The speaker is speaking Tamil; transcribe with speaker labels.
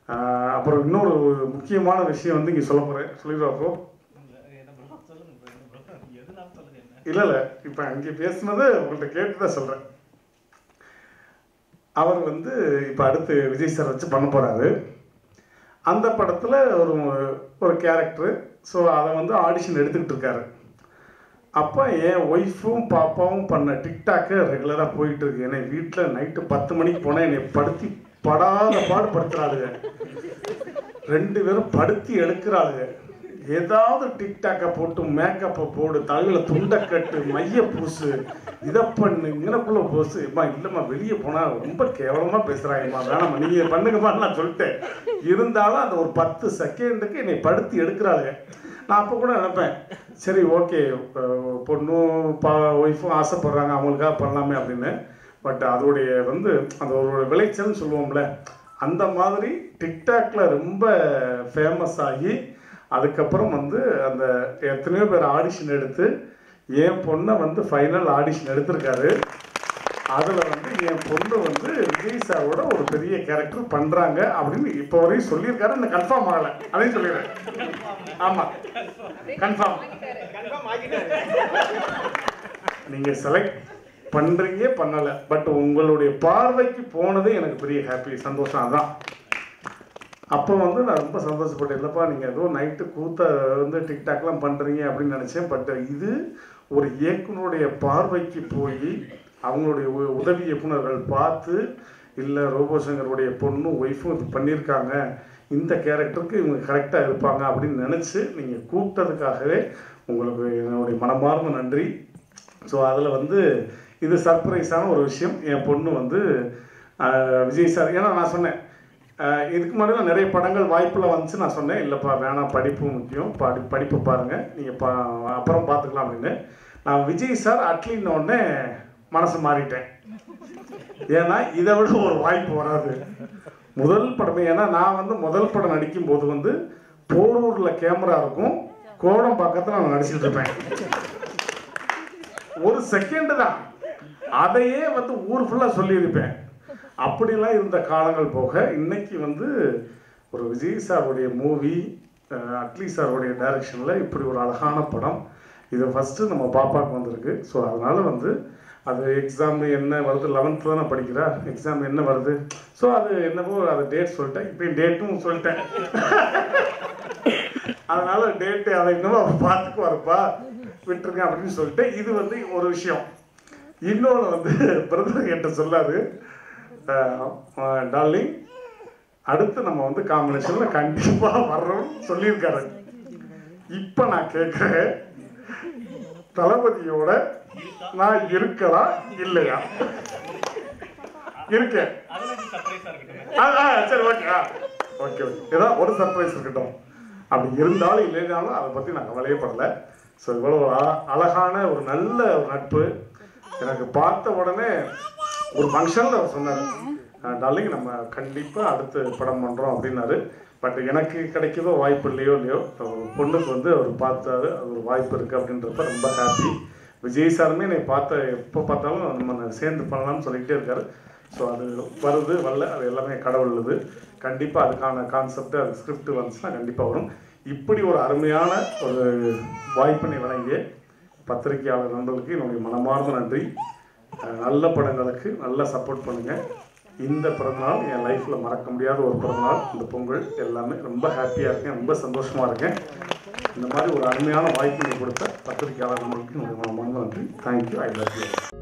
Speaker 1: ஆஹ் அப்புறம் இன்னொரு முக்கியமான விஷயம் வந்து இங்கே சொல்ல போகிறேன் சொல்லிடுவா ப்ரோ இல்லை இல்லை இப்போ அங்கே பேசுனதை உங்கள்கிட்ட கேட்டு தான் சொல்கிறேன் அவர் வந்து இப்போ அடுத்து விஜய் சார் வச்சு பண்ண போகிறாரு அந்த படத்தில் ஒரு ஒரு கேரக்டர் ஸோ அதை வந்து ஆடிஷன் எடுத்துக்கிட்டு இருக்காரு அப்போ என் ஒய்ஃபும் பாப்பாவும் பண்ண டிக்டாக்கு ரெகுலராக போயிட்டு இருக்கு என்னை வீட்டில் நைட்டு பத்து மணிக்கு போனால் என்னை படுத்தி படாத பாடு படுத்துறாளுங்க ரெண்டு பேரும் படுத்தி எடுக்கிறாளுங்க ஏதாவது டிக்டாக்கை போட்டு மேக்கப்பை போடு தலையில் துண்டை கட்டு மைய பூசு இதை பண்ணு இங்கனக்குள்ள பூசு அம்மா இல்லைம்மா வெளியே போனால் ரொம்ப கேவலமாக பேசுகிறாங்கம்மா வேணாம்மா நீங்கள் பண்ணுங்கம்மா நான் சொல்லிட்டேன் இருந்தாலும் அந்த ஒரு பத்து செகண்டுக்கு என்னை படுத்தி எடுக்கிறாளுங்க நான் அப்போ கூட நினைப்பேன் சரி ஓகே பொண்ணும் பா ஒய்ஃபும் ஆசைப்படுறாங்க அவங்களுக்காக பண்ணலாமே அப்படின்னு பட் அதோடைய வந்து அந்த ஒரு விளைச்சல்னு சொல்லுவோம்ல அந்த மாதிரி டிக்டாக்ல ரொம்ப ஃபேமஸ் ஆகி அதுக்கப்புறம் வந்து அந்த எத்தனையோ பேர் ஆடிஷன் எடுத்து என் பொண்ணை வந்து ஃபைனல் ஆடிஷன் எடுத்திருக்காரு அதில் வந்து என் பொண்ணு வந்து விஜய் சாரோட ஒரு பெரிய கேரக்டர் பண்ணுறாங்க அப்படின்னு இப்போ வரையும் சொல்லியிருக்காரு இந்த கன்ஃபார்ம் ஆகலை அதையும் சொல்லிடுறேன் ஆமாம் கன்ஃபார்ம் நீங்கள் செலக்ட் பண்ணுறீங்க பண்ணலை பட் உங்களுடைய பார்வைக்கு போனது எனக்கு பெரிய ஹாப்பி சந்தோஷம் அதான் அப்போ வந்து நான் ரொம்ப சந்தோஷப்பட்டேன் இல்லைப்பா நீங்கள் ஏதோ நைட்டு கூத்த வந்து டிக்டாக்லாம் பண்ணுறீங்க அப்படின்னு நினச்சேன் பட் இது ஒரு இயக்குனருடைய பார்வைக்கு போய் அவங்களுடைய உ- உதவி இயக்குனர்கள் பார்த்து இல்லை ரோபோசங்கருடைய பொண்ணும் ஒய்ஃபும் இது பண்ணியிருக்காங்க இந்த கேரக்டருக்கு இவங்க கரெக்டாக இருப்பாங்க அப்படின்னு நினச்சி நீங்கள் கூப்பிட்டதுக்காகவே உங்களுக்கு என்னுடைய மனமார்ந்த நன்றி ஸோ அதில் வந்து இது சர்ப்ரைஸான ஒரு விஷயம் என் பொண்ணு வந்து ஆஹ், விஜய் சார் ஏன்னா நான் சொன்னேன் ஆஹ், இதுக்கு முன்னாடி நான் நிறைய படங்கள் வாய்ப்பில் வந்துச்சு நான் சொன்னேன் இல்லைப்பா வேணாம் படிப்பு முக்கியம் படி படிப்பு பாருங்கள் நீங்கள் பா அப்புறம் பார்த்துக்கலாம் அப்படின்னு நான் விஜய் சார் அட்லின்னு உடனே மனசு மாறிட்டேன் ஏன்னா இதை விட ஒரு வாய்ப்பு வராது முதல் படமே ஏன்னா நான் வந்து முதல் படம் நடிக்கும் போது வந்து போரூரில் கேமரா இருக்கும் கோடம் பக்கத்தில் நான் நடிச்சிட்டு இருப்பேன் ஒரு செகண்ட் தான் அதையே வந்து ஊர் ஃபுல்லாக சொல்லியிருப்பேன் அப்படிலாம் இருந்த காலங்கள் போக இன்னைக்கு வந்து ஒரு விஜய் சாருடைய மூவி அட்லி சாருடைய டைரக்ஷனில் இப்படி ஒரு அழகான படம் இது ஃபஸ்ட்டு நம்ம பாப்பாவுக்கு வந்திருக்கு ஸோ அதனால் வந்து அது எக்ஸாம் என்ன வருது லெவன்த்து தானே படிக்கிறா எக்ஸாம் என்ன வருது ஸோ அது என்னவோ அது டேட் சொல்லிட்டேன் இப்போ டேட்டும் சொல்லிட்டேன் அதனால டேட்டு அதை இன்னும் அவர் பார்த்துக்குவாருப்பா விட்டுருங்க அப்படின்னு சொல்லிட்டு இது வந்து ஒரு விஷயம் இன்னொன்று வந்து பிரதர் என்கிட்ட சொல்லாரு டார்லிங் அடுத்து நம்ம வந்து காம்பினேஷனில் கண்டிப்பாக வர்றோம்னு சொல்லியிருக்காரு இப்போ நான் கேட்குறேன் தளபதியோட நான் இருக்கலாம் இல்லையா இருக்கேன் ஆ, ஆ, சரி ஓகே ஆ ஓகே ஓகே ஏதாவது ஒரு சர்ப்ரைஸ் இருக்கட்டும் அப்படி இருந்தாலும் இல்லைனாலும் அதை பற்றி நான் கவலையே படல ஸோ இவ்வளோ ஒரு அழ- அழகான ஒரு நல்ல ஒரு நட்பு எனக்கு பார்த்த உடனே ஒரு ஃபங்க்ஷனில் அவர் சொன்னார் டார்லிங் நம்ம கண்டிப்பாக அடுத்து படம் பண்ணுறோம் அப்படின்னாரு பட் எனக்கு கிடைக்குதோ வாய்ப்பு இல்லையோ இல்லையோ ஒரு பொண்ணுக்கு வந்து அவர் பார்த்தாரு அது ஒரு வாய்ப்பு இருக்குது அப்படின்றப்ப ரொம்ப ஹாப்பி விஜய் சாருமே என்னை பார்த்த எப்போ பார்த்தாலும் நம்ம சேர்ந்து பண்ணலாம்னு சொல்லிக்கிட்டே இருக்காரு ஸோ அது வருது வரல அது எல்லாமே கடவுள் இது கண்டிப்பாக அதுக்கான கான்செப்ட் அது ஸ்கிரிப்ட் வந்துச்சுன்னா கண்டிப்பாக வரும் இப்படி ஒரு அருமையான ஒரு வாய்ப்பினை வழங்கிய பத்திரிகையாளர் நண்பர்களுக்கு என்னுடைய மனமார்ந்த நன்றி அஹ் நல்ல படங்களுக்கு நல்லா சப்போர்ட் பண்ணுங்கள் இந்த பிறந்தநாள் என் லைஃப்பில் மறக்க முடியாத ஒரு பிறந்தநாள் இந்த பொங்கல் எல்லாமே ரொம்ப ஹாப்பியாக இருக்கேன் ரொம்ப சந்தோஷமாக இருக்கேன் இந்த மாதிரி ஒரு அருமையான வாய்ப்பினை கொடுத்த பத்திரிகையாளர் நண்பர்களுக்கு என்னுடைய மனமார்ந்த நன்றி தேங்க்யூ ஐ லவ் யூ